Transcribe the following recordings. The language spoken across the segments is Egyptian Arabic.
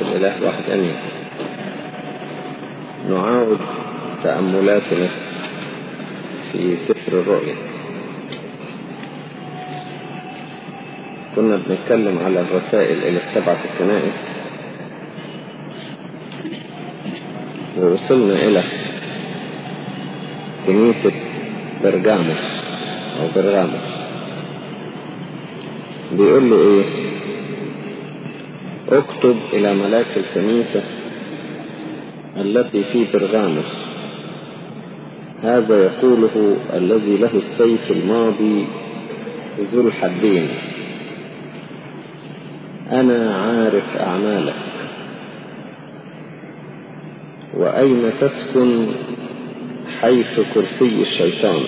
الإله واحد أمين نعاود تأملاتنا في سفر الرؤيا كنا بنتكلم على الرسائل إلى السبعة الكنائس ووصلنا إلى كنيسة برجاموس أو برغاموس بيقول له إيه اكتب إلى ملاك الكنيسة التي في برغاموس هذا يقوله الذي له السيف الماضي ذو الحدين أنا عارف أعمالك وأين تسكن حيث كرسي الشيطان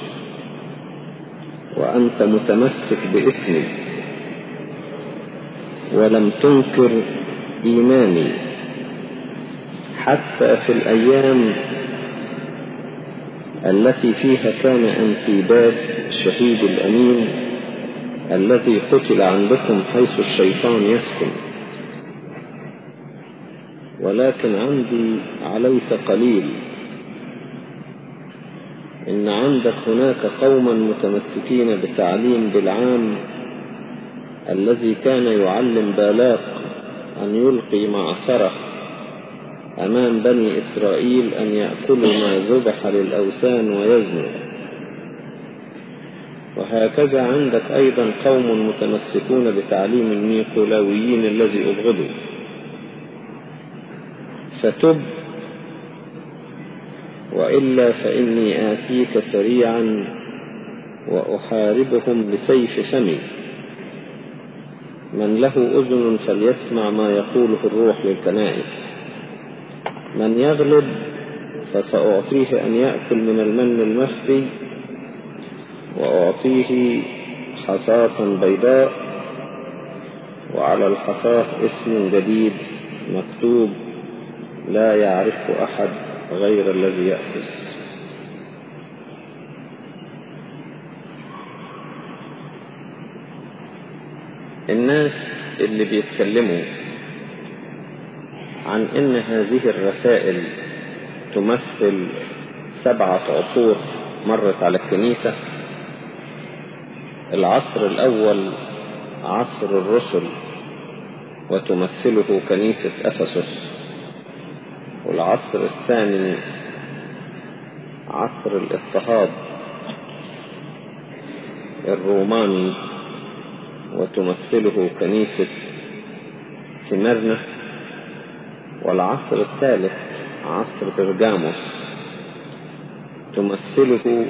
وأنت متمسك باسمي ولم تنكر إيماني حتى في الأيام التي فيها كان أنتيباس الشهيد الأمين الذي قتل عندكم حيث الشيطان يسكن ولكن عندي عليك قليل إن عندك هناك قوما متمسكين بتعليم بالعام الذي كان يعلم بالاق أن يلقي معثرة أمام بني إسرائيل أن يأكلوا ما ذبح للأوثان ويزنوا وهكذا عندك أيضا قوم متمسكون بتعليم النيقولاويين الذي أبغضوا فتب وإلا فإني آتيك سريعا وأحاربهم بسيف فمي من له أذن فليسمع ما يقوله الروح للكنائس من يغلب فسأعطيه أن يأكل من المن المخفي وأعطيه حصاة بيضاء وعلى الحصاة اسم جديد مكتوب لا يعرف أحد غير الذي يأخذ الناس اللي بيتكلموا عن ان هذه الرسائل تمثل سبعة عصور مرت على الكنيسة العصر الأول عصر الرسل وتمثله كنيسة أفسس والعصر الثاني عصر الاضطهاد الروماني وتمثله كنيسة سمرنة والعصر الثالث عصر برجاموس تمثله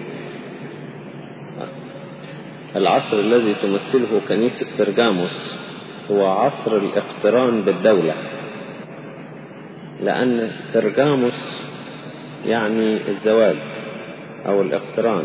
العصر الذي تمثله كنيسة برجاموس هو عصر الاقتران بالدولة لأن برجاموس يعني الزواج أو الاقتران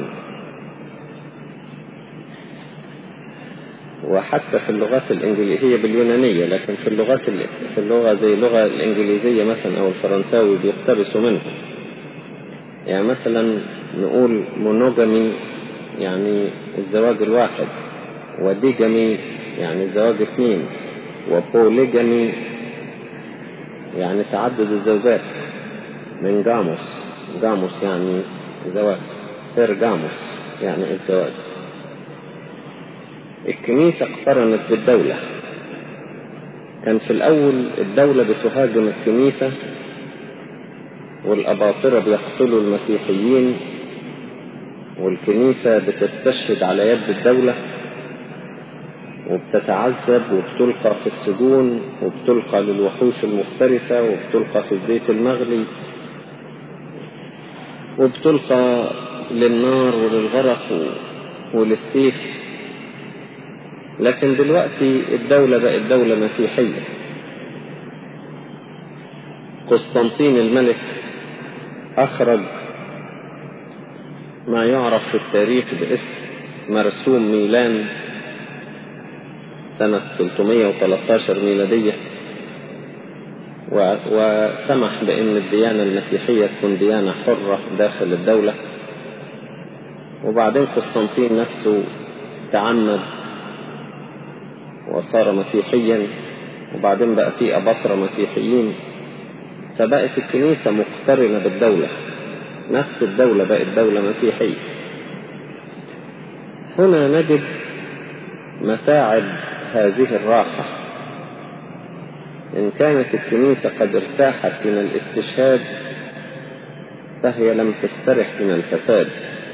وحتى في اللغات الإنجليزية باليونانية لكن في اللغات في اللغة زي اللغة الإنجليزية مثلا أو الفرنساوي بيقتبسوا منها يعني مثلا نقول مونوجامي يعني الزواج الواحد وديجامي يعني الزواج اثنين وبوليجامي يعني تعدد الزوجات من جاموس جاموس يعني زواج بيرجاموس يعني الزواج الكنيسة اقترنت بالدولة كان في الأول الدولة بتهاجم الكنيسة والأباطرة بيقتلوا المسيحيين والكنيسة بتستشهد على يد الدولة وبتتعذب وبتلقى في السجون وبتلقى للوحوش المفترسة وبتلقى في الزيت المغلي وبتلقى للنار وللغرق وللسيف لكن دلوقتي الدولة بقت دولة مسيحية قسطنطين الملك أخرج ما يعرف في التاريخ باسم مرسوم ميلان سنة 313 ميلادية وسمح بأن الديانة المسيحية تكون ديانة حرة داخل الدولة وبعدين قسطنطين نفسه تعمد وصار مسيحيا وبعدين بقى في أباطرة مسيحيين فبقت الكنيسة مقترنة بالدولة نفس الدولة بقت دولة مسيحية هنا نجد متاعب هذه الراحة إن كانت الكنيسة قد ارتاحت من الاستشهاد فهي لم تسترح من الفساد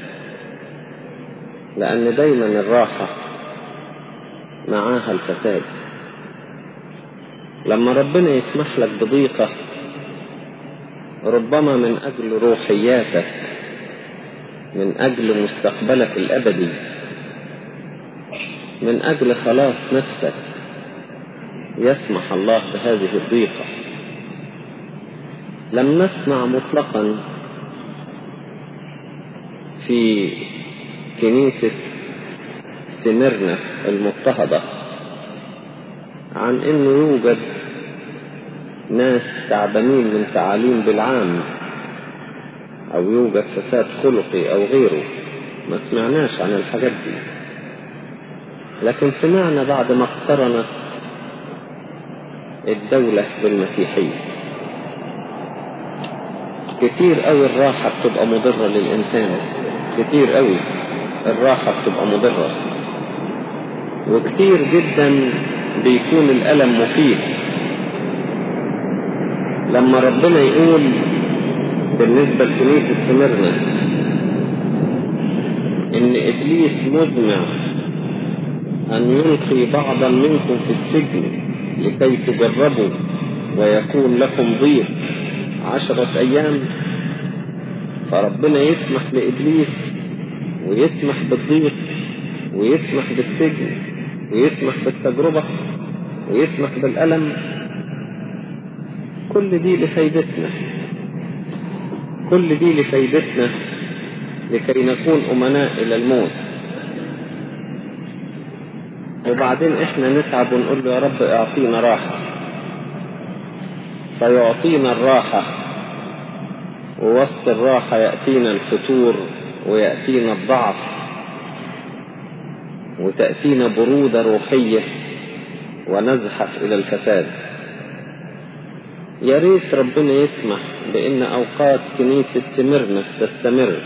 لأن دايما الراحة معاها الفساد لما ربنا يسمح لك بضيقة ربما من أجل روحياتك من أجل مستقبلك الأبدي من أجل خلاص نفسك يسمح الله بهذه الضيقة لم نسمع مطلقا في كنيسة سمرنا المضطهدة عن انه يوجد ناس تعبانين من تعاليم بالعام او يوجد فساد خلقي او غيره ما سمعناش عن الحاجات دي لكن سمعنا بعد ما اقترنت الدولة بالمسيحية كتير قوي الراحة بتبقى مضرة للإنسان كتير قوي الراحة بتبقى مضرة وكتير جدا بيكون الألم مفيد لما ربنا يقول بالنسبة لكنيسة سمرنا إن إبليس مزمع أن يلقي بعضا منكم في السجن لكي تجربوا ويكون لكم ضيق عشرة أيام فربنا يسمح لإبليس ويسمح بالضيق ويسمح بالسجن ويسمح بالتجربة ويسمح بالألم كل دي لفايدتنا كل دي لفايدتنا لكي نكون أمناء إلى الموت وبعدين احنا نتعب ونقول له يا رب اعطينا راحة فيعطينا الراحة ووسط الراحة يأتينا الفتور ويأتينا الضعف وتأتينا برودة روحية ونزحف إلى الفساد يا ريت ربنا يسمح بأن أوقات كنيسة سمرنا تستمر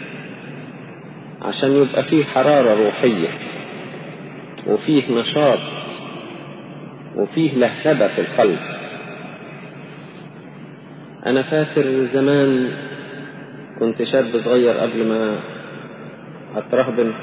عشان يبقى فيه حرارة روحية وفيه نشاط وفيه لهبة في القلب أنا فاكر زمان كنت شاب صغير قبل ما أترهبن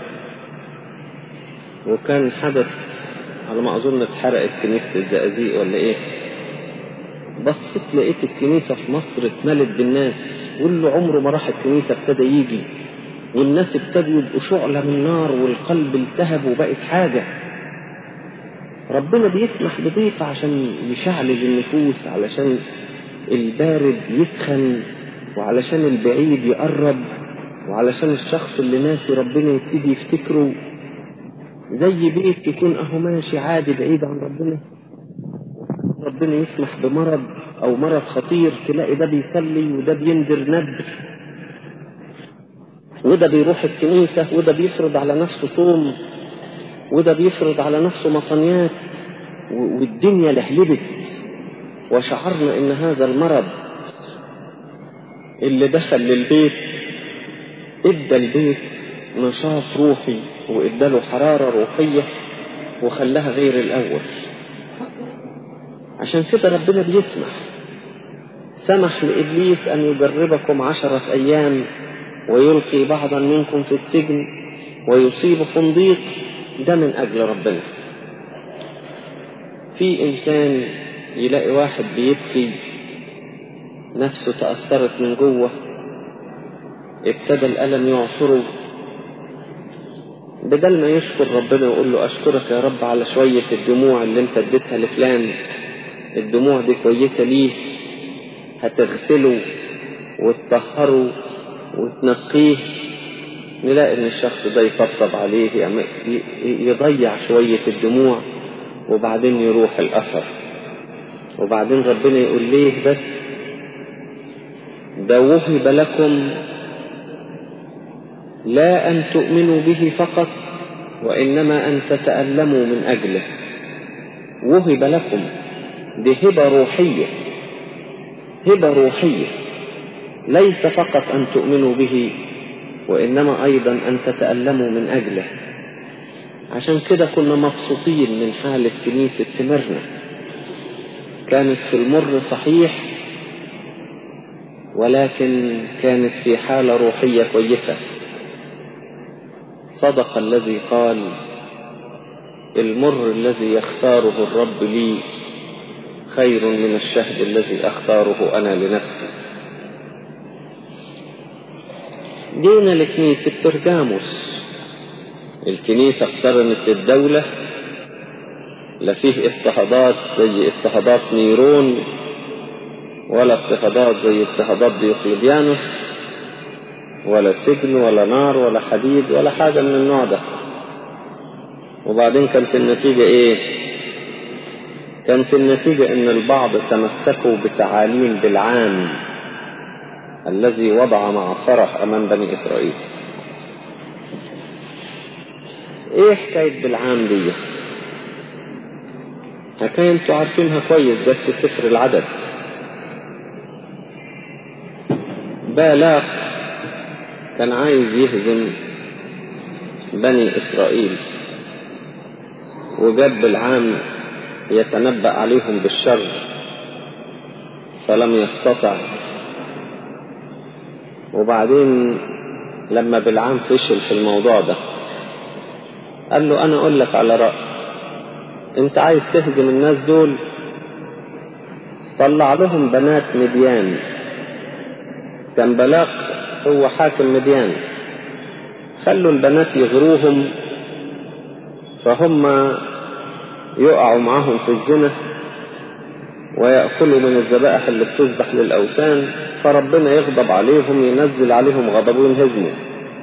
وكان حدث على ما أظن اتحرقت كنيسة الزقازيق ولا إيه بصيت لقيت الكنيسة في مصر اتملت بالناس واللي عمره ما راح الكنيسة ابتدى يجي والناس ابتدوا يبقوا شعلة من نار والقلب التهب وبقت حاجة ربنا بيسمح بضيقة عشان يشعل النفوس علشان البارد يسخن وعلشان البعيد يقرب وعلشان الشخص اللي ناسي ربنا يبتدي يفتكره زي بيت يكون اهو ماشي عادي بعيد عن ربنا ربنا يسمح بمرض او مرض خطير تلاقي ده بيصلي وده بينذر ندر وده بيروح الكنيسة وده بيفرض على نفسه صوم وده بيفرض على نفسه مطنيات والدنيا لهلبت وشعرنا ان هذا المرض اللي دخل للبيت ادى البيت نشاط روحي وادى له حرارة روحية وخلاها غير الاول عشان كده ربنا بيسمح سمح لابليس ان يجربكم عشرة ايام ويلقي بعضا منكم في السجن ويصيبكم ضيق ده من اجل ربنا في انسان يلاقي واحد بيبكي نفسه تأثرت من جوه ابتدى الألم يعصره بدل ما يشكر ربنا ويقول له أشكرك يا رب على شوية الدموع اللي انت اديتها لفلان الدموع دي كويسة ليه هتغسله وتطهره وتنقيه نلاقي ان الشخص ده يطبطب عليه يضيع شوية الدموع وبعدين يروح الأثر وبعدين ربنا يقول ليه بس ده وهب لكم لا أن تؤمنوا به فقط وإنما أن تتألموا من أجله وهب لكم دي هبة روحية هبة روحية ليس فقط أن تؤمنوا به وإنما أيضا أن تتألموا من أجله عشان كده كنا مبسوطين من حالة كنيسة سمرنا كانت في المر صحيح ولكن كانت في حالة روحية كويسة صدق الذي قال المر الذي يختاره الرب لي خير من الشهد الذي أختاره أنا لنفسي جينا لكنيسة برجاموس الكنيسة اقترنت الدولة لا فيه اضطهادات زي اضطهادات نيرون ولا اضطهادات زي اضطهادات ديوقليانوس ولا سجن ولا نار ولا حديد ولا حاجة من النوع ده وبعدين كانت النتيجة ايه كانت النتيجة ان البعض تمسكوا بتعاليم بالعام الذي وضع مع فرح امام بني اسرائيل ايه حكاية بالعام دي حكاية انتوا عارفينها كويس ده في سفر العدد بالاق كان عايز يهزم بني اسرائيل وجاب بالعام يتنبأ عليهم بالشر فلم يستطع وبعدين لما بالعام فشل في الموضوع ده قال له انا اقول لك على رأس انت عايز تهزم الناس دول طلع لهم بنات مديان كان بلاق هو حاكم مديان خلوا البنات يغروهم فهم يقعوا معهم في الزنا ويأكلوا من الذبائح اللي بتذبح للأوثان فربنا يغضب عليهم ينزل عليهم غضب وينهزموا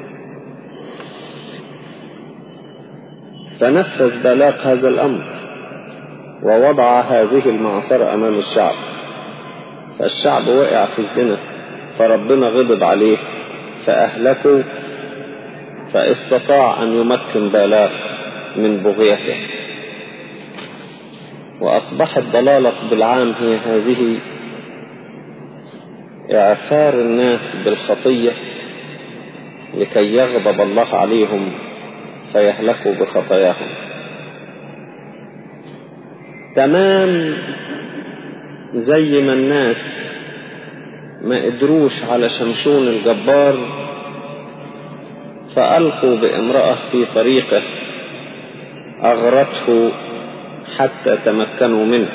فنفذ بلاق هذا الأمر ووضع هذه المعصرة أمام الشعب فالشعب وقع في الزنا فربنا غضب عليه فأهلكوا فاستطاع أن يمكن بالاق من بغيته وأصبحت ضلالة بالعام هي هذه إعثار الناس بالخطية لكي يغضب الله عليهم فيهلكوا بخطاياهم تمام زي ما الناس ما قدروش على شمشون الجبار فألقوا بامرأة في طريقه أغرته حتى تمكنوا منه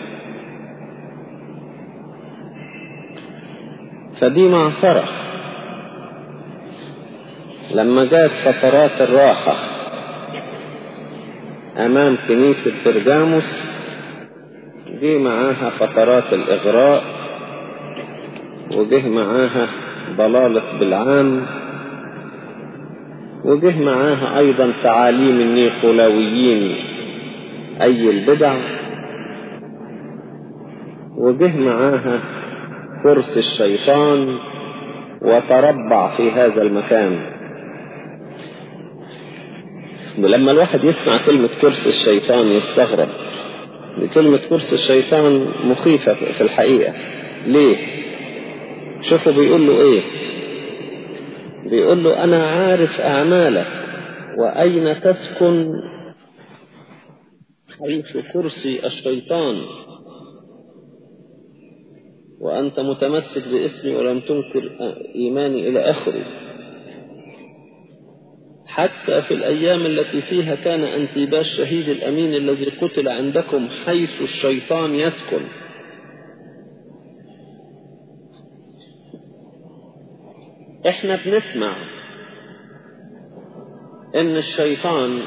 فدي معثرة لما جاءت فترات الراحة أمام كنيسة برجاموس جه معاها فترات الإغراء وجه معاها ضلالة بالعام وجه معاها أيضا تعاليم النيقولاويين أي البدع وجه معاها كرسي الشيطان وتربع في هذا المكان ولما الواحد يسمع كلمة كرسي الشيطان يستغرب كلمة كرسي الشيطان مخيفة في الحقيقة ليه شوفوا بيقول له ايه بيقول له انا عارف اعمالك واين تسكن حيث كرسي الشيطان وأنت متمسك باسمي ولم تنكر إيماني إلى آخره حتى في الأيام التي فيها كان أنتيباس شهيد الأمين الذي قتل عندكم حيث الشيطان يسكن احنا بنسمع ان الشيطان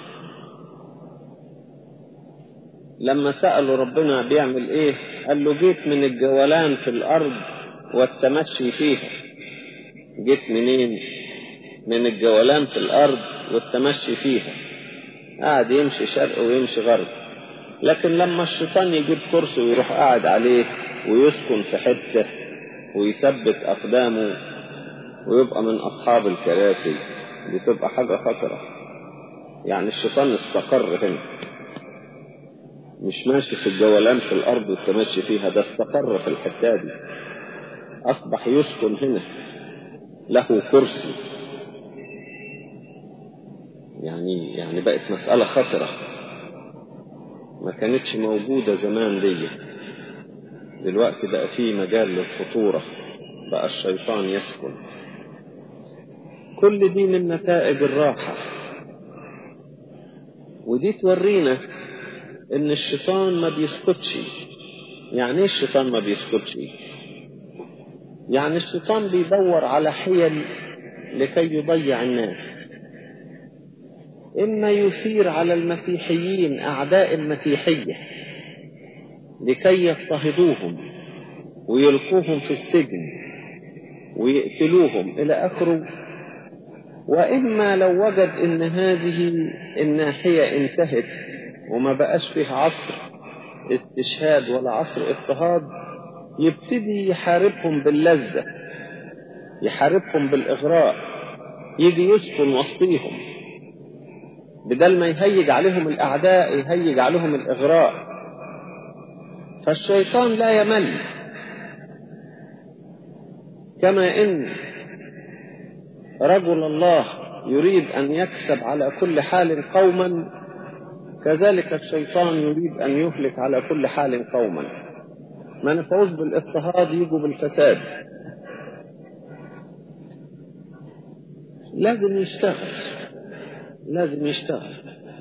لما سألوا ربنا بيعمل ايه قال له جيت من الجولان في الارض والتمشي فيها جيت منين من الجولان في الارض والتمشي فيها قاعد يمشي شرق ويمشي غرب لكن لما الشيطان يجيب كرسي ويروح قاعد عليه ويسكن في حتة ويثبت أقدامه ويبقى من أصحاب الكراسي دي تبقى حاجة خطرة يعني الشيطان استقر هنا مش ماشي في الجولان في الأرض والتمشي فيها ده استقر في الحتة دي أصبح يسكن هنا له كرسي يعني يعني بقت مسألة خطرة ما كانتش موجودة زمان دي دلوقتي بقى في مجال للخطورة بقى الشيطان يسكن كل دي من نتائج الراحة ودي تورينا ان الشيطان ما بيسكتش يعني ايه الشيطان ما بيسكتش يعني الشيطان بيدور على حيل لكي يضيع الناس إما يثير على المسيحيين أعداء المسيحية لكي يضطهدوهم ويلقوهم في السجن ويقتلوهم إلى آخره وإما لو وجد إن هذه الناحية انتهت وما بقاش فيها عصر استشهاد ولا عصر اضطهاد يبتدي يحاربهم باللذة يحاربهم بالإغراء يجي يسكن وسطيهم بدل ما يهيج عليهم الأعداء يهيج عليهم الإغراء فالشيطان لا يمل كما إن رجل الله يريد أن يكسب على كل حال قوما كذلك الشيطان يريد أن يهلك على كل حال قوما ما نفعوش بالاضطهاد يجوا بالفساد لازم يشتغل لازم يشتغل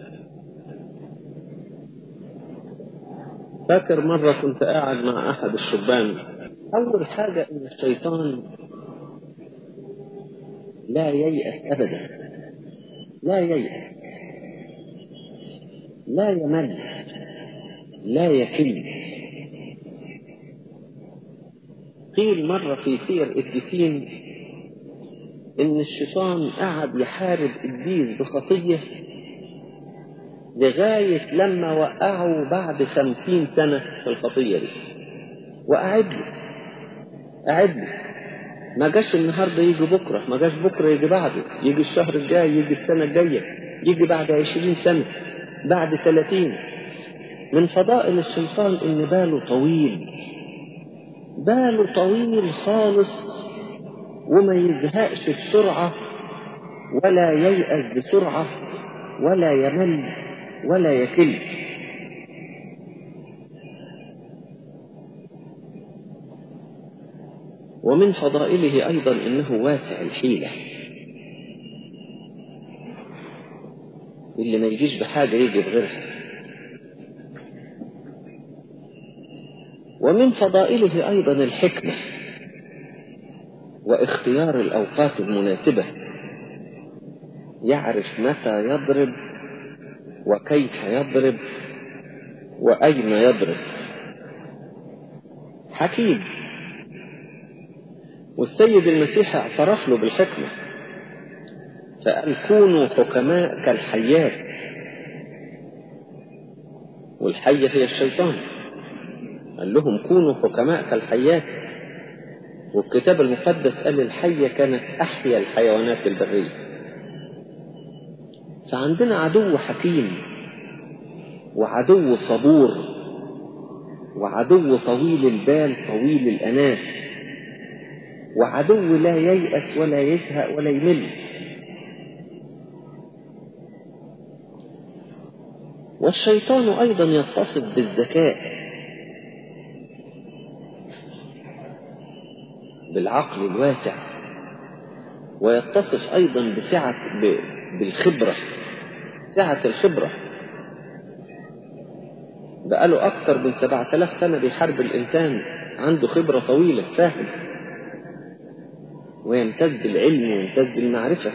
فاكر مرة كنت قاعد مع أحد الشبان أول حاجة إن الشيطان لا ييأس أبدا لا ييأس لا يمل لا يكل قيل مرة في سير الدفين إن الشيطان قعد يحارب إبليس بخطية لغاية لما وقعه بعد خمسين سنة في الخطية دي وقعد له قعد له ما جاش النهاردة يجي بكرة ما جاش بكرة يجي بعده يجي الشهر الجاي يجي السنة الجاية يجي بعد عشرين سنة بعد ثلاثين من فضائل الشيطان إن باله طويل باله طويل خالص وما يزهقش بسرعة ولا ييأس بسرعة ولا يمل ولا يكل ومن فضائله أيضا إنه واسع الحيلة اللي ما يجيش بحاجة يجي بغيرها ومن فضائله أيضا الحكمة واختيار الأوقات المناسبة يعرف متى يضرب وكيف يضرب وأين يضرب حكيم والسيد المسيح اعترف له بالحكمة فقال كونوا حكماء كالحيات والحية هي الشيطان قال لهم كونوا حكماء كالحيات والكتاب المقدس قال الحية كانت أحيا الحيوانات البرية فعندنا عدو حكيم وعدو صبور وعدو طويل البال طويل الأناة وعدو لا ييأس ولا يزهق ولا يمل والشيطان أيضا يتصف بالذكاء بالعقل الواسع ويتصف أيضا بسعة بالخبرة سعة الخبرة بقاله أكثر من سبعة آلاف سنة بيحارب الإنسان عنده خبرة طويلة فاهم ويمتاز بالعلم ويمتاز بالمعرفة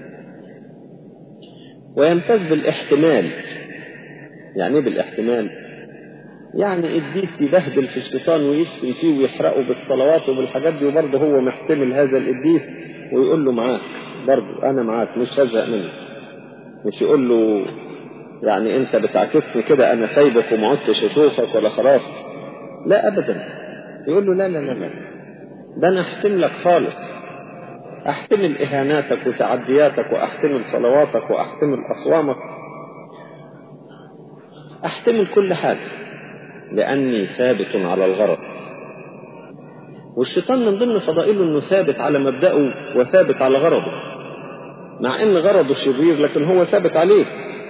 ويمتاز بالاحتمال يعني ايه بالاحتمال يعني ابليس يبهدل في الشيطان ويشتم فيه ويحرقه بالصلوات وبالحاجات دي وبرضه هو محتمل هذا الابليس ويقول له معاك برضه انا معاك مش هزهق منك مش يقول له يعني انت بتعكسني كده انا سايبك وما عدتش اشوفك ولا خلاص لا ابدا يقول له لا لا لا لا ده انا احتملك خالص احتمل اهاناتك وتعدياتك واحتمل صلواتك واحتمل اصوامك احتمل كل حاجة لأني ثابت على الغرض والشيطان من ضمن فضائله انه ثابت على مبدأه وثابت على غرضه مع ان غرضه شرير لكن هو ثابت عليه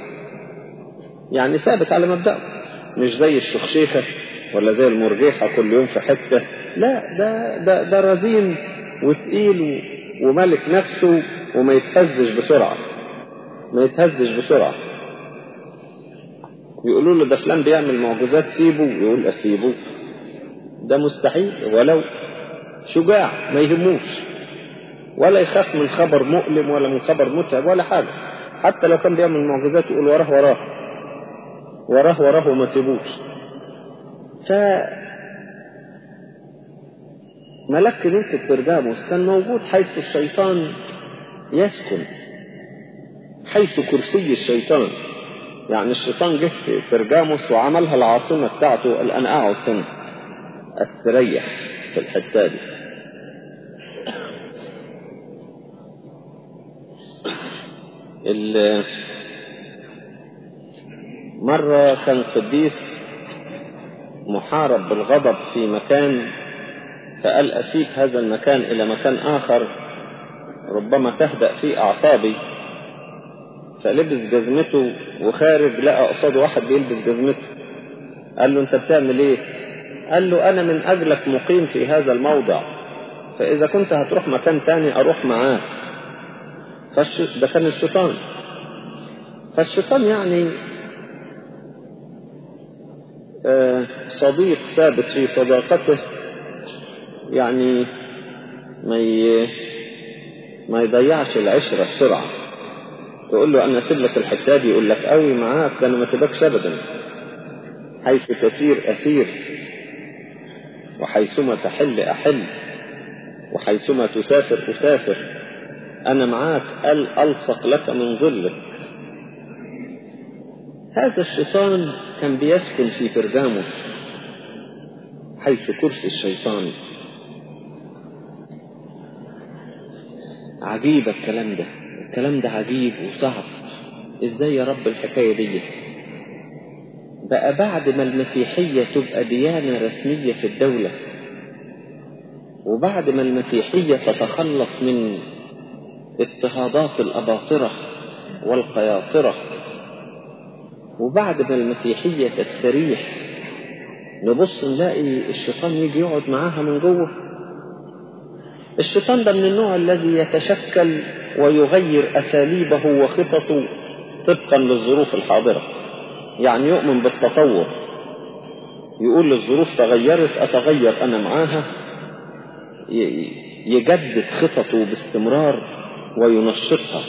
يعني ثابت على مبدأه مش زي الشخشيخة ولا زي المرجيحة كل يوم في حتة لا ده ده ده رزين وتقيل وملك نفسه وما يتهزش بسرعة ما يتهزش بسرعة يقولوا له ده فلان بيعمل معجزات سيبه يقول اسيبه ده مستحيل ولو شجاع ما يهموش ولا يخاف من خبر مؤلم ولا من خبر متعب ولا حاجة حتى لو كان بيعمل معجزات يقول وراه وراه وراه وراه وما سيبوش ف ملك كنيسة برجاموس كان موجود حيث الشيطان يسكن حيث كرسي الشيطان يعني الشيطان جه في برجاموس وعملها العاصمة بتاعته قال أنا أقعد هنا أستريح في الحتة دي مرة كان قديس محارب بالغضب في مكان فقال أسيب هذا المكان إلى مكان آخر ربما تهدأ فيه أعصابي فلبس جزمته وخارج لقى قصاده واحد بيلبس جزمته قال له أنت بتعمل إيه؟ قال له أنا من أجلك مقيم في هذا الموضع فإذا كنت هتروح مكان تاني أروح معاك فالش... ده كان الشيطان فالشيطان يعني آه صديق ثابت في صداقته يعني ما ي... ما يضيعش العشرة بسرعة تقول له أنا أسيب لك الحتة دي يقول لك قوي معاك ده أنا ما سيبكش أبدا حيث تسير أسير وحيثما تحل أحل وحيثما تسافر أسافر أنا معاك قال ألصق لك من ظلك هذا الشيطان كان بيسكن في برجاموس حيث كرسي الشيطان عجيب الكلام ده الكلام ده عجيب وصعب ازاي يا رب الحكاية دي بقى بعد ما المسيحية تبقى ديانة رسمية في الدولة وبعد ما المسيحية تتخلص من اضطهادات الأباطرة والقياصرة وبعد ما المسيحية تستريح نبص نلاقي الشيطان يجي يقعد معاها من جوه الشيطان ده من النوع الذي يتشكل ويغير أساليبه وخططه طبقا للظروف الحاضرة يعني يؤمن بالتطور يقول الظروف تغيرت أتغير أنا معاها يجدد خططه باستمرار وينشطها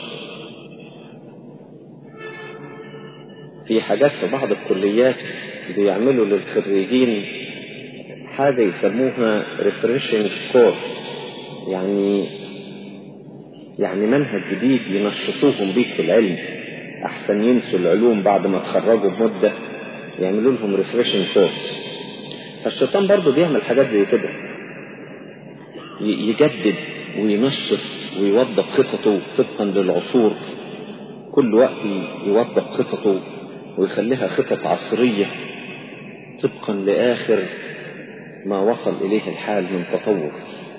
في حاجات في بعض الكليات بيعملوا للخريجين حاجة يسموها refreshing course يعني يعني منهج جديد ينشطوهم بيه في العلم أحسن ينسوا العلوم بعد ما تخرجوا بمدة يعملوا لهم refreshing course فالشيطان برضه بيعمل حاجات زي كده يجدد وينشط ويوضب خططه طبقا للعصور كل وقت يوضب خططه ويخليها خطط عصرية طبقا لآخر ما وصل إليه الحال من تطور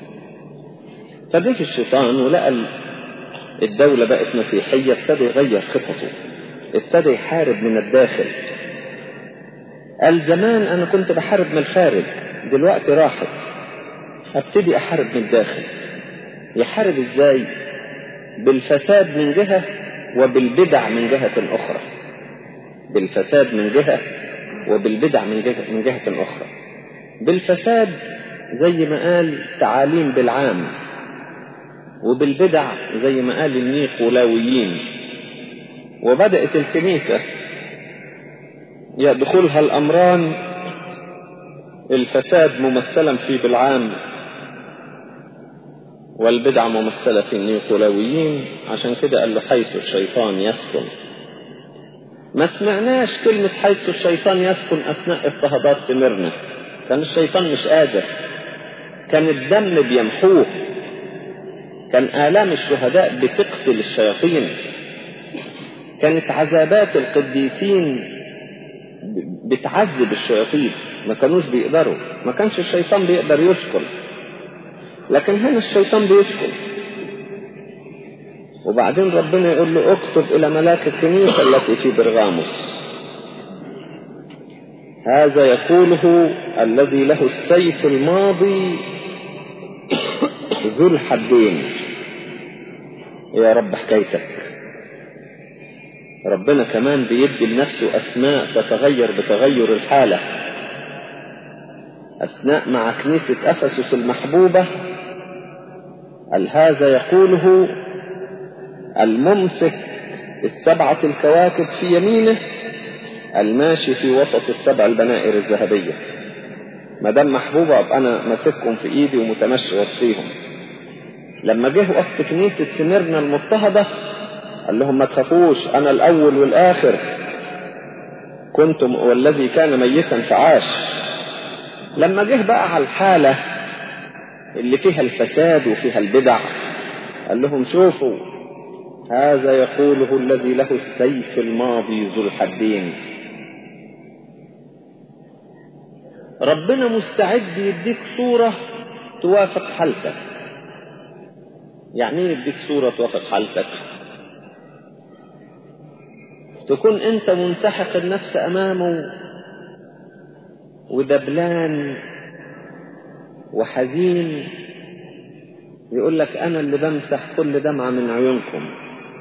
فجه الشيطان ولقى الدولة بقت مسيحية ابتدى يغير خططه ابتدى يحارب من الداخل قال زمان أنا كنت بحارب من الخارج دلوقتي راحت ابتدي أحارب من الداخل يحارب ازاي بالفساد من جهة وبالبدع من جهة أخرى بالفساد من جهة وبالبدع من جهة, من جهة أخرى بالفساد زي ما قال تعاليم بالعام وبالبدع زي ما قال النيقولاويين وبدأت الكنيسة يدخلها الأمران الفساد ممثلا في بالعام والبدع ممثلة في النيقولاويين عشان كده قال له حيث الشيطان يسكن ما سمعناش كلمة حيث الشيطان يسكن أثناء اضطهادات سمرنا كان الشيطان مش قادر كان الدم بيمحوه كان آلام الشهداء بتقتل الشياطين كانت عذابات القديسين بتعذب الشياطين ما كانوش بيقدروا ما كانش الشيطان بيقدر يسكن لكن هنا الشيطان بيسكن وبعدين ربنا يقول له اكتب الى ملاك الكنيسة التي في برغاموس هذا يقوله الذي له السيف الماضي ذو الحدين يا رب حكايتك ربنا كمان بيدي لنفسه أسماء تتغير بتغير الحالة أثناء مع كنيسة أفسس المحبوبة هذا يقوله الممسك السبعة الكواكب في يمينه الماشي في وسط السبع البنائر الذهبية ما دام محبوبة أبقى أنا ماسكهم في إيدي ومتمشي وسطيهم لما جه وسط كنيسة سميرنا المضطهدة قال لهم ما تخافوش أنا الأول والآخر كنتم والذي كان ميتا فعاش لما جه بقى على الحالة اللي فيها الفساد وفيها البدع قال لهم شوفوا هذا يقوله الذي له السيف الماضي ذو الحدين ربنا مستعد يديك صورة توافق حالتك يعني ايه يديك صورة توافق حالتك تكون انت منسحق النفس امامه ودبلان وحزين يقول لك انا اللي بمسح كل دمعة من عيونكم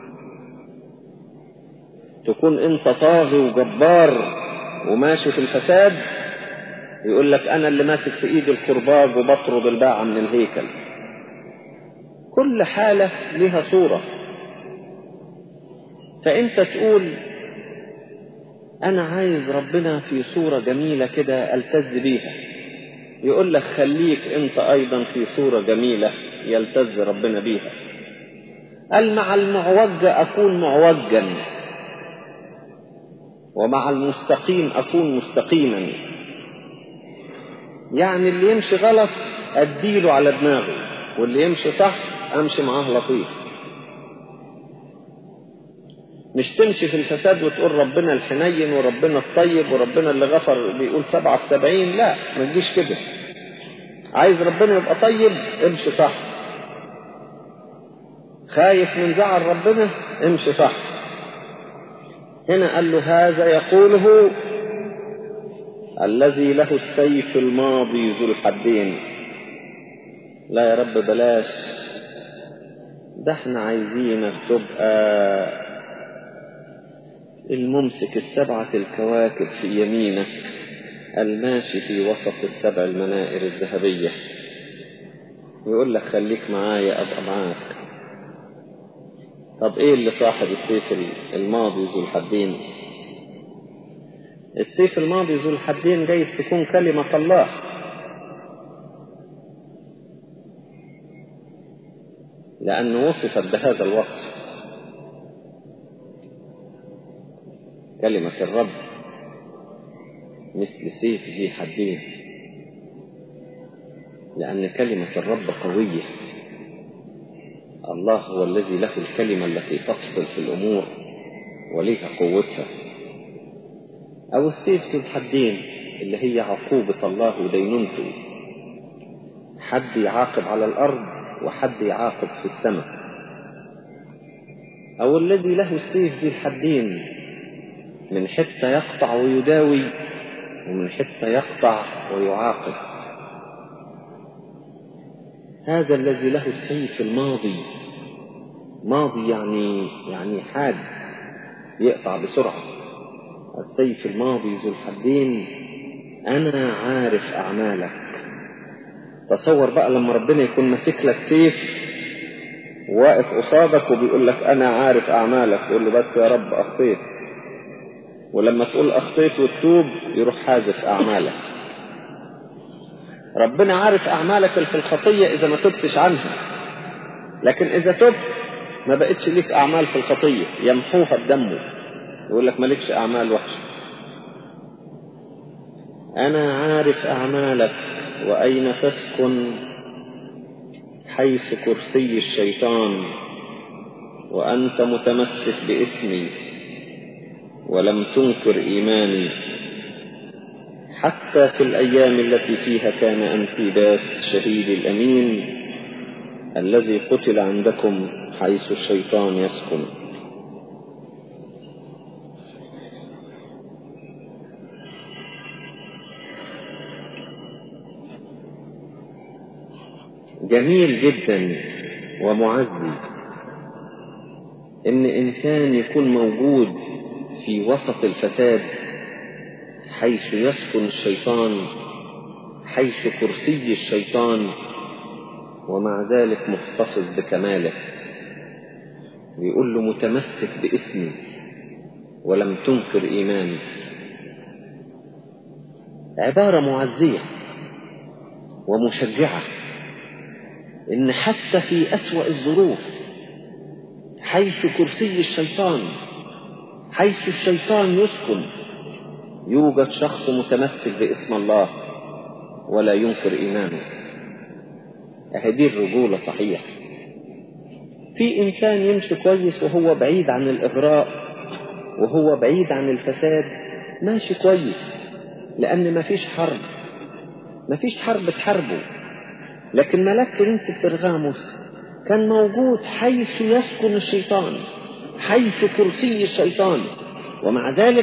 تكون انت طاغي وجبار وماشي في الفساد يقول لك انا اللي ماسك في ايدي الكرباج وبطرد الباعة من الهيكل كل حالة لها صورة فانت تقول انا عايز ربنا في صورة جميلة كده التز بيها يقول لك خليك انت ايضا في صورة جميلة يلتز ربنا بيها قال مع المعوج اكون معوجا ومع المستقيم اكون مستقيما يعني اللي يمشي غلط اديله على دماغه واللي يمشي صح امشي معاه لطيف مش تمشي في الفساد وتقول ربنا الحنين وربنا الطيب وربنا اللي غفر بيقول سبعة في سبعين لا ما تجيش كده عايز ربنا يبقى طيب امشي صح خايف من زعل ربنا امشي صح هنا قال له هذا يقوله الذي له السيف الماضي ذو الحدين لا يا رب بلاش ده احنا عايزينك تبقى الممسك السبعة الكواكب في يمينك الماشي في وسط السبع المنائر الذهبية يقول لك خليك معايا أبقى معاك طب ايه اللي صاحب السيف الماضي ذو الحدين السيف الماضي ذو الحدين جايز تكون كلمة الله لأنه وصفت بهذا الوصف كلمة الرب مثل سيف ذي حدين لأن كلمة الرب قوية الله هو الذي له الكلمة التي تفصل في الأمور وليها قوتها أو السيف ذو الحدين اللي هي عقوبة الله ودينونته حد يعاقب على الأرض وحد يعاقب في السماء أو الذي له السيف ذي الحدين من حتة يقطع ويداوي ومن حتة يقطع ويعاقب هذا الذي له السيف الماضي ماضي يعني يعني حاد يقطع بسرعة السيف الماضي ذو الحدين أنا عارف أعمالك تصور بقى لما ربنا يكون ماسك لك سيف واقف قصادك وبيقول لك أنا عارف أعمالك تقول له بس يا رب أخطيت ولما تقول أخطيت وتتوب يروح حاذف أعمالك ربنا عارف أعمالك في الخطية إذا ما تبتش عنها لكن إذا تبت ما بقتش ليك أعمال في الخطية يمحوها بدمه يقول لك مالكش أعمال وحشة أنا عارف أعمالك وأين تسكن حيث كرسي الشيطان وأنت متمسك باسمي ولم تنكر إيماني حتى في الأيام التي فيها كان أنتيباس شهيد الأمين الذي قتل عندكم حيث الشيطان يسكن جميل جدا ومعزي ان انسان يكون موجود في وسط الفساد حيث يسكن الشيطان حيث كرسي الشيطان ومع ذلك محتفظ بكماله بيقول له متمسك باسمي ولم تنكر ايماني عبارة معزية ومشجعة ان حتى في اسوأ الظروف حيث كرسي الشيطان حيث الشيطان يسكن يوجد شخص متمسك باسم الله ولا ينكر ايمانه اهدي الرجولة صحيح في انسان يمشي كويس وهو بعيد عن الاغراء وهو بعيد عن الفساد ماشي كويس لان مفيش حرب مفيش حرب تحاربه لكن ملاك كنيسة برغاموس كان موجود حيث يسكن الشيطان حيث كرسي الشيطان ومع ذلك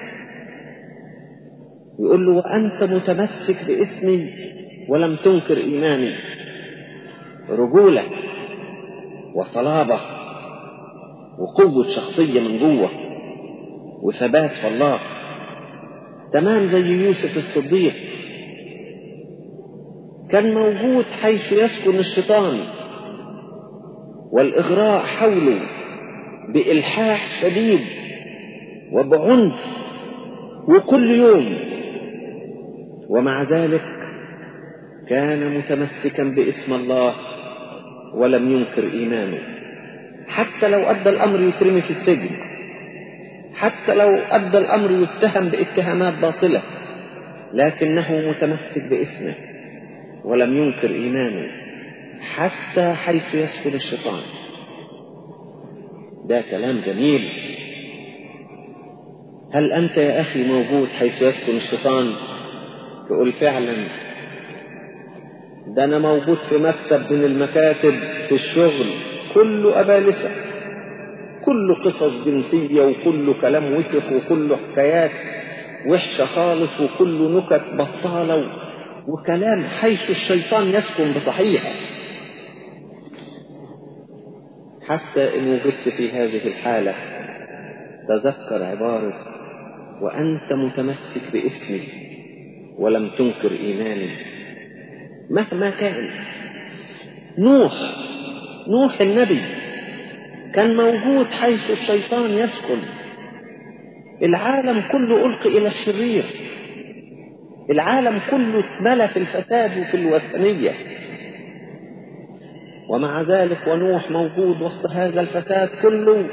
يقول له وأنت متمسك باسمي ولم تنكر إيماني رجولة وصلابة وقوة شخصية من جوه وثبات في الله تمام زي يوسف الصديق كان موجود حيث يسكن الشيطان والإغراء حوله بإلحاح شديد وبعنف وكل يوم ومع ذلك كان متمسكا باسم الله ولم ينكر إيمانه حتى لو أدى الأمر يترمي في السجن حتى لو أدى الأمر يتهم باتهامات باطلة لكنه متمسك باسمه ولم ينكر إيمانه حتى حيث يسكن الشيطان ده كلام جميل هل أنت يا أخي موجود حيث يسكن الشيطان تقول فعلا ده أنا موجود في مكتب من المكاتب في الشغل كله أبالسة كله قصص جنسية وكله كلام وسخ وكله حكايات وحشة خالص وكله نكت بطالة وكلام حيث الشيطان يسكن بصحيح حتى إن وجدت في هذه الحالة تذكر عبارة وأنت متمسك باسمي ولم تنكر إيماني مهما كان نوح نوح النبي كان موجود حيث الشيطان يسكن العالم كله ألقي إلى الشرير العالم كله اتملى في الفساد وفي الوثنية ومع ذلك ونوح موجود وسط هذا الفساد كله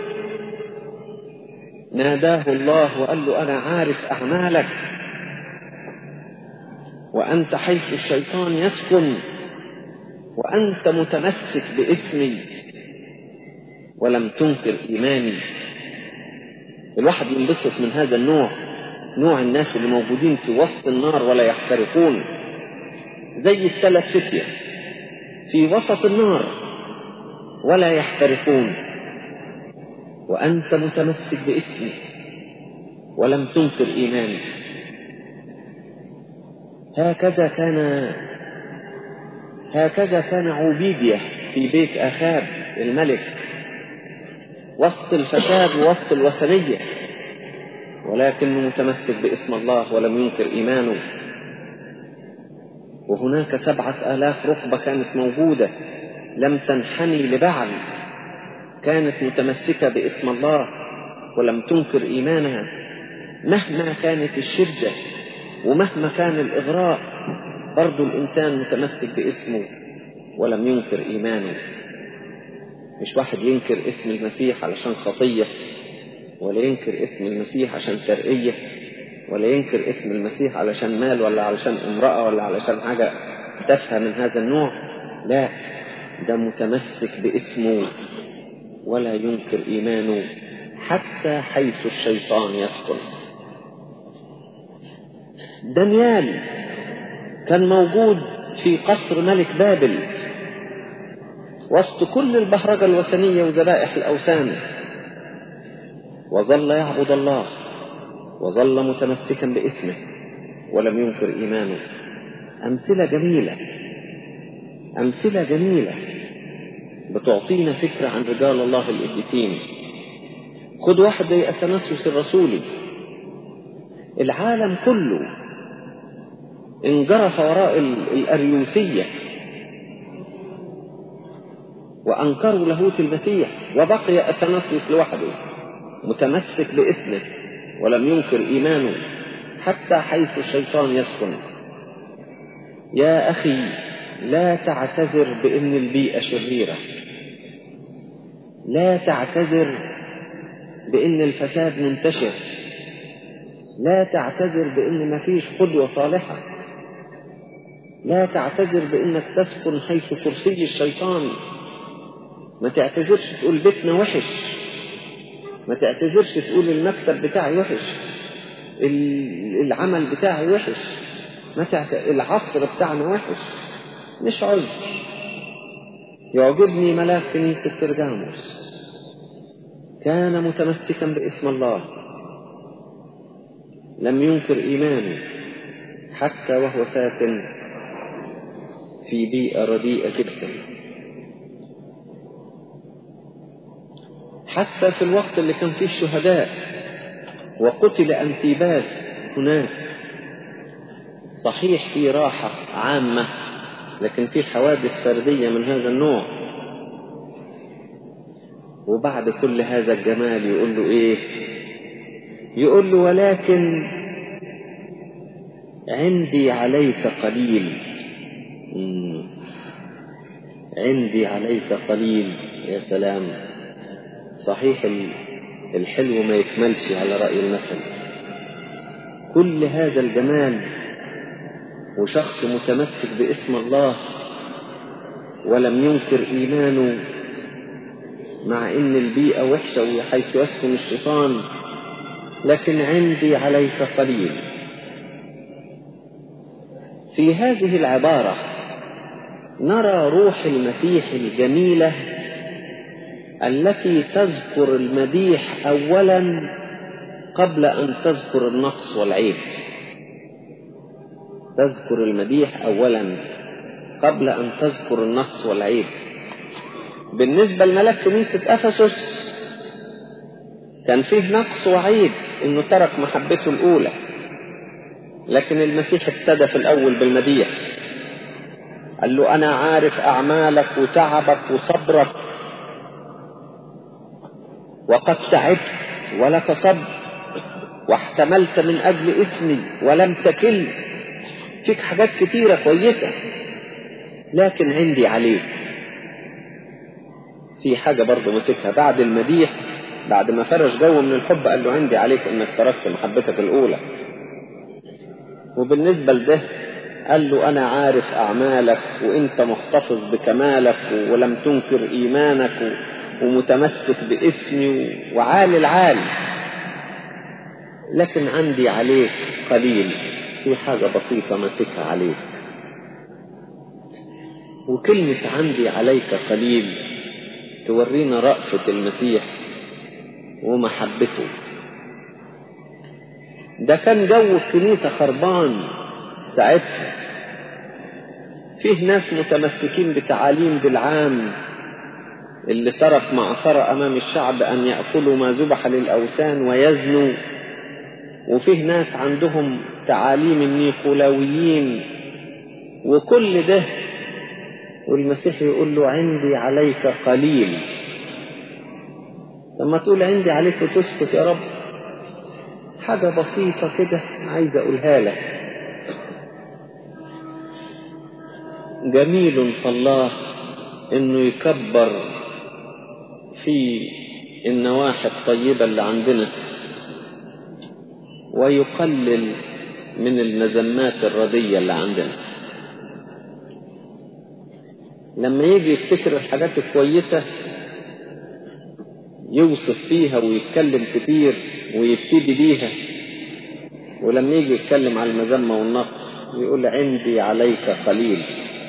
ناداه الله وقال له أنا عارف أعمالك وأنت حيث الشيطان يسكن وأنت متمسك باسمي ولم تنكر إيماني الواحد ينبسط من هذا النوع نوع الناس اللي موجودين في وسط النار ولا يحترقون زي الثلاث فتية في وسط النار ولا يحترقون وأنت متمسك باسمي ولم تنكر إيماني هكذا كان هكذا كان عبيدية في بيت أخاب الملك وسط الفساد ووسط الوثنية ولكنه متمسك باسم الله ولم ينكر إيمانه وهناك سبعة آلاف ركبة كانت موجودة لم تنحني لبعل كانت متمسكة باسم الله ولم تنكر إيمانها مهما كانت الشدة ومهما كان الإغراء برضو الإنسان متمسك باسمه ولم ينكر إيمانه مش واحد ينكر اسم المسيح علشان خطية ولا ينكر اسم المسيح عشان ترقية ولا ينكر اسم المسيح علشان مال ولا علشان امرأة ولا علشان حاجة تافهة من هذا النوع لا ده متمسك باسمه ولا ينكر إيمانه حتى حيث الشيطان يسكن دانيال كان موجود في قصر ملك بابل وسط كل البهرجة الوثنية وذبائح الأوثان وظل يعبد الله وظل متمسكا باسمه ولم ينكر إيمانه أمثلة جميلة أمثلة جميلة بتعطينا فكرة عن رجال الله القديسين خد واحد زي أثناسيوس الرسولي العالم كله انجرف وراء الأريوسية وأنكروا لاهوت المسيح وبقي أثناسيوس لوحده متمسك باسمه ولم ينكر إيمانه حتى حيث الشيطان يسكن يا أخي لا تعتذر بأن البيئة شريرة لا تعتذر بأن الفساد منتشر لا تعتذر بأن مفيش قدوة صالحة لا تعتذر بأنك تسكن حيث كرسي الشيطان ما تعتذرش تقول بيتنا وحش ما تعتذرش تقول المكتب بتاعي وحش العمل بتاعي وحش ما تعت... العصر بتاعنا وحش مش عذر يعجبني ملاك كنيسة ترجاموس كان متمسكا باسم الله لم ينكر إيمانه حتى وهو ساكن في بيئة رديئة جدا حتى في الوقت اللي كان فيه الشهداء وقتل أنتيباس هناك صحيح في راحة عامة لكن في حوادث فردية من هذا النوع وبعد كل هذا الجمال يقول له ايه يقول له ولكن عندي عليك قليل عندي عليك قليل يا سلام صحيح الحلو ما يكملش على رأي المثل كل هذا الجمال وشخص متمسك باسم الله ولم ينكر إيمانه مع إن البيئة وحشة وحيث يسكن الشيطان لكن عندي عليك قليل في هذه العبارة نرى روح المسيح الجميلة التي تذكر المديح أولا قبل أن تذكر النقص والعيب تذكر المديح أولا قبل أن تذكر النقص والعيب بالنسبة لملك كنيسة أفسس كان فيه نقص وعيب إنه ترك محبته الأولى لكن المسيح ابتدى في الأول بالمديح قال له أنا عارف أعمالك وتعبك وصبرك وقد تعبت ولك صبر واحتملت من أجل اسمي ولم تكل فيك حاجات كتيرة كويسة لكن عندي عليك في حاجة برضه مسكها بعد المديح بعد ما فرش جو من الحب قال له عندي عليك انك تركت محبتك الاولى وبالنسبة لده قال له انا عارف اعمالك وانت محتفظ بكمالك ولم تنكر ايمانك ومتمسك باسمي وعالي العالي لكن عندي عليك قليل في حاجة بسيطة ماسكها عليك وكلمة عندي عليك قليل تورينا رأفة المسيح ومحبته ده كان جو الكنيسة خربان ساعتها فيه ناس متمسكين بتعاليم بالعام اللي ترك معصرة أمام الشعب أن يأكلوا ما ذبح للأوثان ويزنوا وفيه ناس عندهم تعاليم النيقولاويين وكل ده والمسيح يقول له عندي عليك قليل لما تقول عندي عليك وتسكت يا رب حاجة بسيطة كده عايز أقولها لك جميل صلاه إنه يكبر في النواحي الطيبة اللي عندنا ويقلل من المذمات الردية اللي عندنا لما يجي يفتكر الحاجات الكويسة يوصف فيها ويتكلم كتير ويبتدي بيها ولما يجي يتكلم على المذمة والنقص يقول عندي عليك قليل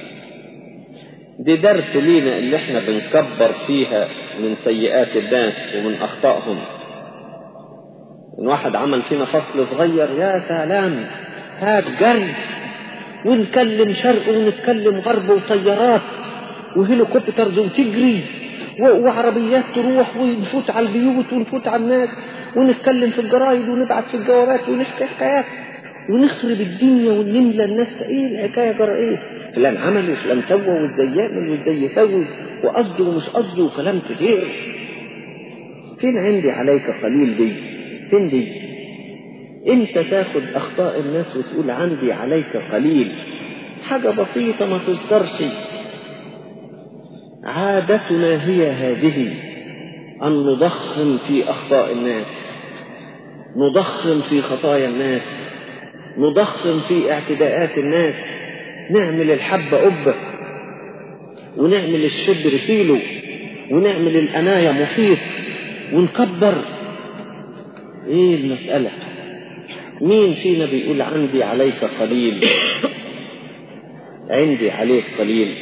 دي درس لينا اللي احنا بنكبر فيها من سيئات الناس ومن اخطائهم ان واحد عمل فينا فصل صغير يا سلام هات جري ونكلم شرق ونتكلم غرب وطيارات وهليكوبترز وتجري وعربيات تروح ونفوت على البيوت ونفوت على الناس ونتكلم في الجرايد ونبعت في الجوابات ونحكي حكايات ونخرب الدنيا ونملى الناس ايه الحكايه جرى ايه فلان عمل وفلان سوى وازاي يعمل وازاي يسوي وقصده ومش قصده وكلام كتير فين عندي عليك قليل دي فين دي انت تاخد اخطاء الناس وتقول عندي عليك قليل حاجة بسيطة ما تذكرش عادتنا هي هذه أن نضخم في أخطاء الناس نضخم في خطايا الناس نضخم في اعتداءات الناس نعمل الحبة قبة ونعمل الشبر كيلو ونعمل الأناية محيط ونكبر ايه المسألة مين فينا بيقول عندي عليك قليل عندي عليك قليل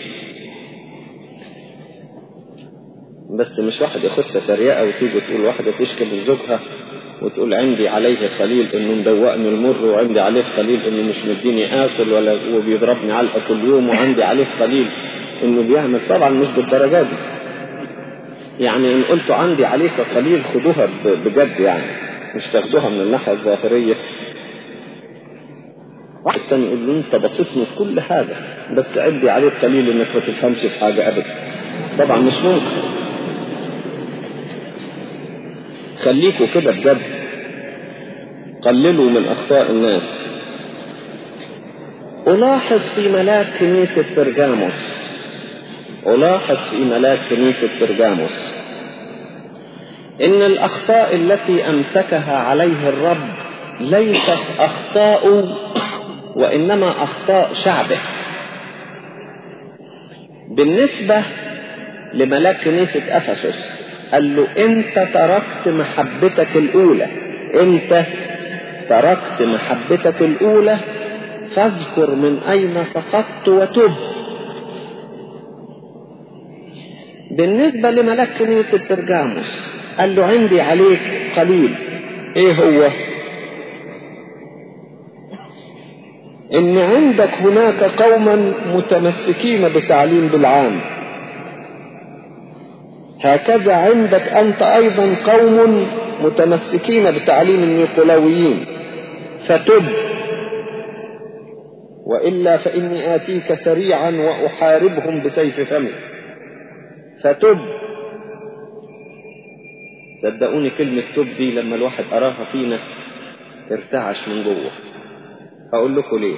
بس مش واحد ياخدها تريقة وتيجي تقول واحدة تشكي من زوجها وتقول عندي عليه قليل انه مدوقني المر وعندي عليه قليل انه مش مديني اكل ولا وبيضربني علقه كل يوم وعندي عليه قليل انه بيعمل طبعا مش بالدرجات دي يعني ان قلت عندي عليك قليل خدوها بجد يعني مش تاخدوها من الناحيه الظاهريه واحد تاني يقول له انت بسيطني في كل حاجه بس عندي عليك قليل انك ما تفهمش في حاجه ابدا طبعا مش ممكن خليكوا كده بجد قللوا من أخطاء الناس ألاحظ في ملاك كنيسة برجاموس ألاحظ في ملاك كنيسة برجاموس إن الأخطاء التي أمسكها عليه الرب ليست أخطاء وإنما أخطاء شعبه بالنسبة لملاك كنيسة أفسس قال له انت تركت محبتك الاولى انت تركت محبتك الاولى فاذكر من اين سقطت وتب بالنسبة لملك كنيسة برجاموس قال له عندي عليك قليل ايه هو ان عندك هناك قوما متمسكين بتعليم بالعام هكذا عندك أنت أيضا قوم متمسكين بتعليم النيقلاويين فتب وإلا فإني آتيك سريعا وأحاربهم بسيف فمي فتب صدقوني كلمة تب دي لما الواحد أراها فينا ارتعش من جوه هقول لكم ليه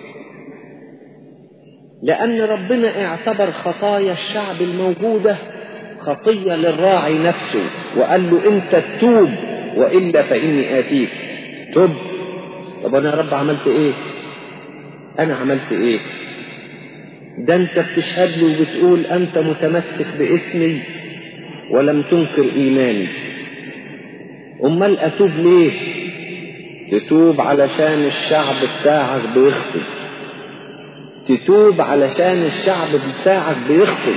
لأن ربنا اعتبر خطايا الشعب الموجودة خطية للراعي نفسه وقال له انت تتوب وإلا فإني آتيك تب طب أنا يا رب عملت إيه أنا عملت إيه ده أنت بتشهد لي وبتقول أنت متمسك باسمي ولم تنكر إيماني أمال أتوب ليه تتوب علشان الشعب بتاعك بيخطي تتوب علشان الشعب بتاعك بيخطي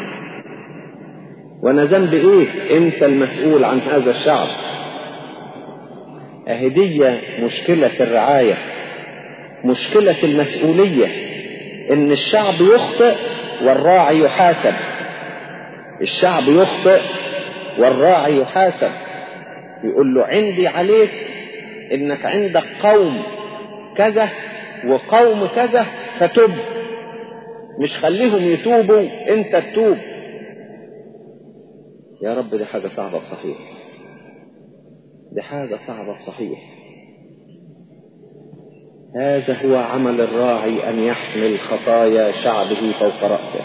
وانا ذنبي ايه انت المسؤول عن هذا الشعب اهدية مشكلة الرعاية مشكلة المسؤولية ان الشعب يخطئ والراعي يحاسب الشعب يخطئ والراعي يحاسب يقول له عندي عليك انك عندك قوم كذا وقوم كذا فتب مش خليهم يتوبوا انت تتوب يا رب دي حاجة صعبة بصحيح دي حاجة صعبة بصحيح هذا هو عمل الراعي أن يحمل خطايا شعبه فوق رأسه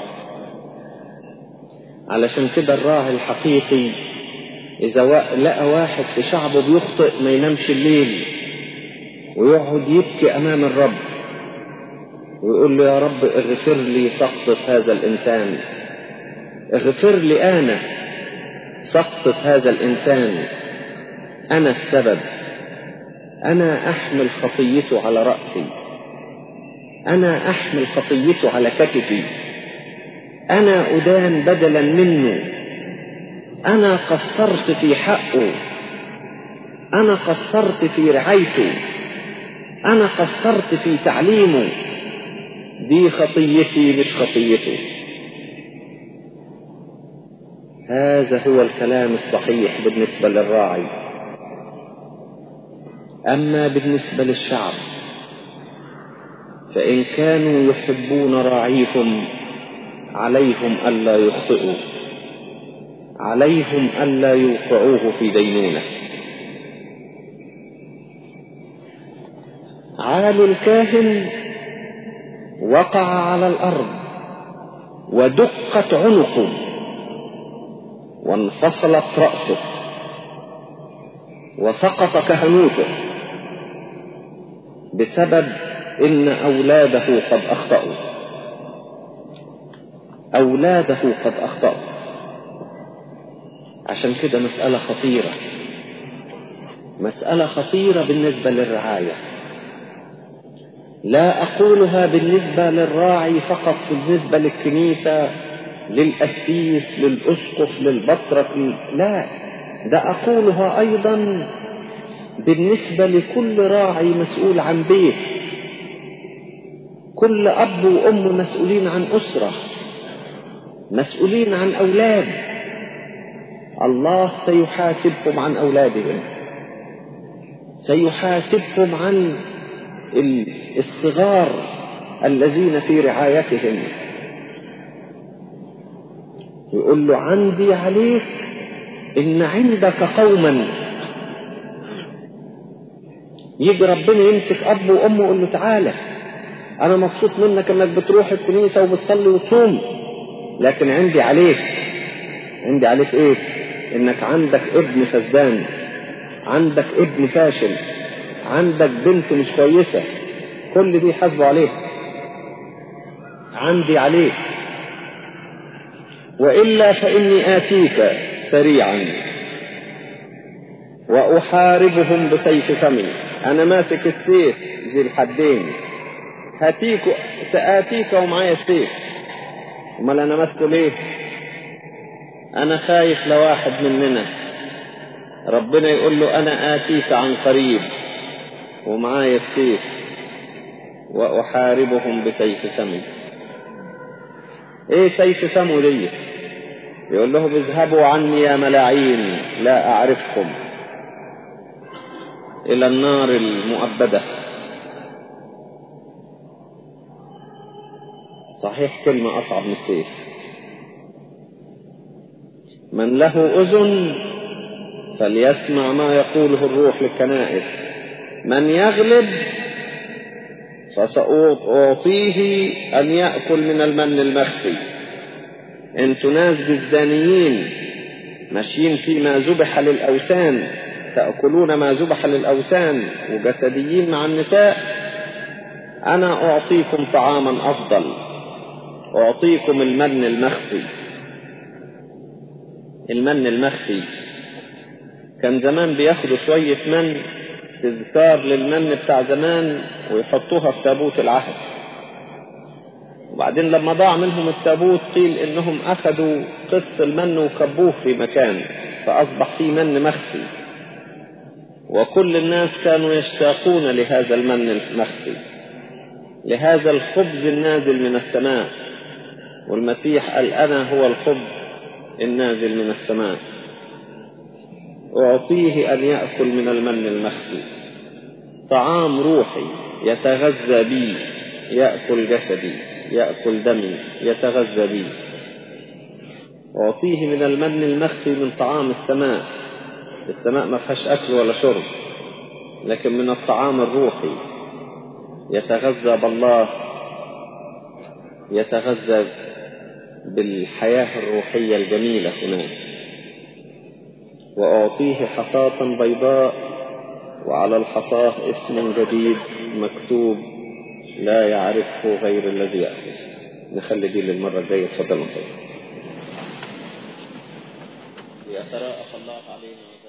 علشان كده الراعي الحقيقي إذا لقى واحد في شعبه بيخطئ ما ينامش الليل ويقعد يبكي أمام الرب ويقول له يا رب اغفر لي سقطة هذا الإنسان اغفر لي أنا سقطة هذا الإنسان أنا السبب أنا أحمل خطيته على رأسي أنا أحمل خطيته على كتفي أنا أدان بدلا منه أنا قصرت في حقه أنا قصرت في رعايته أنا قصرت في تعليمه دي خطيتي مش خطيته هذا هو الكلام الصحيح بالنسبة للراعي أما بالنسبة للشعب فإن كانوا يحبون راعيهم عليهم ألا يخطئوا عليهم ألا يوقعوه في دينونه عال الكاهن وقع على الأرض ودقت عنقه وانفصلت رأسه وسقط كهنوته بسبب إن أولاده قد أخطأوا أولاده قد أخطأوا عشان كده مسألة خطيرة مسألة خطيرة بالنسبة للرعاية لا أقولها بالنسبة للراعي فقط بالنسبة للكنيسة للأسيس للأسقف للبطرك لا ده أقولها أيضا بالنسبة لكل راعي مسؤول عن بيت كل أب وأم مسؤولين عن أسرة مسؤولين عن أولاد الله سيحاسبكم عن أولادهم سيحاسبكم عن الصغار الذين في رعايتهم يقول له عندي عليك إن عندك قوما يجي ربنا يمسك أب وأم ويقول له تعالى أنا مبسوط منك إنك بتروح الكنيسة وبتصلي وتصوم لكن عندي عليك عندي عليك إيه؟ إنك عندك ابن فسدان عندك ابن فاشل عندك بنت مش كويسة كل دي حاسبه عليك عندي عليك وإلا فإني آتيك سريعا وأحاربهم بسيف فمي أنا ماسك السيف ذي الحدين هاتيك سآتيك ومعايا السيف أمال أنا ماسكه ليه؟ أنا خايف لواحد مننا ربنا يقول له أنا آتيك عن قريب ومعايا السيف وأحاربهم بسيف فمي إيه سيف فمه دي؟ يقول لهم اذهبوا عني يا ملاعين لا أعرفكم إلى النار المؤبدة صحيح كلمة أصعب من السيف من له أذن فليسمع ما يقوله الروح للكنائس من يغلب فسأعطيه أن يأكل من المن المخفي انتوا ناس جزدانيين ماشيين فيما ذبح للأوثان تأكلون ما ذبح للأوثان وجسديين مع النساء أنا أعطيكم طعاما أفضل أعطيكم المن المخفي المن المخفي كان زمان بياخدوا شوية من تذكار للمن بتاع زمان ويحطوها في تابوت العهد وبعدين لما ضاع منهم التابوت قيل انهم اخذوا قسط المن وكبوه في مكان فاصبح فيه من مخفي وكل الناس كانوا يشتاقون لهذا المن المخفي لهذا الخبز النازل من السماء والمسيح قال انا هو الخبز النازل من السماء أعطيه أن يأكل من المن المخفي طعام روحي يتغذى بي يأكل جسدي يأكل دمي يتغذى بي أعطيه من المن المخفي من طعام السماء السماء ما فيهاش أكل ولا شرب لكن من الطعام الروحي يتغذى بالله يتغذى بالحياة الروحية الجميلة هناك وأعطيه حصاة بيضاء وعلى الحصاة اسم جديد مكتوب لا يعرفه غير الذي يأخذ نخلي دي للمرة الجاية تفضل نصير يتراءف الله علينا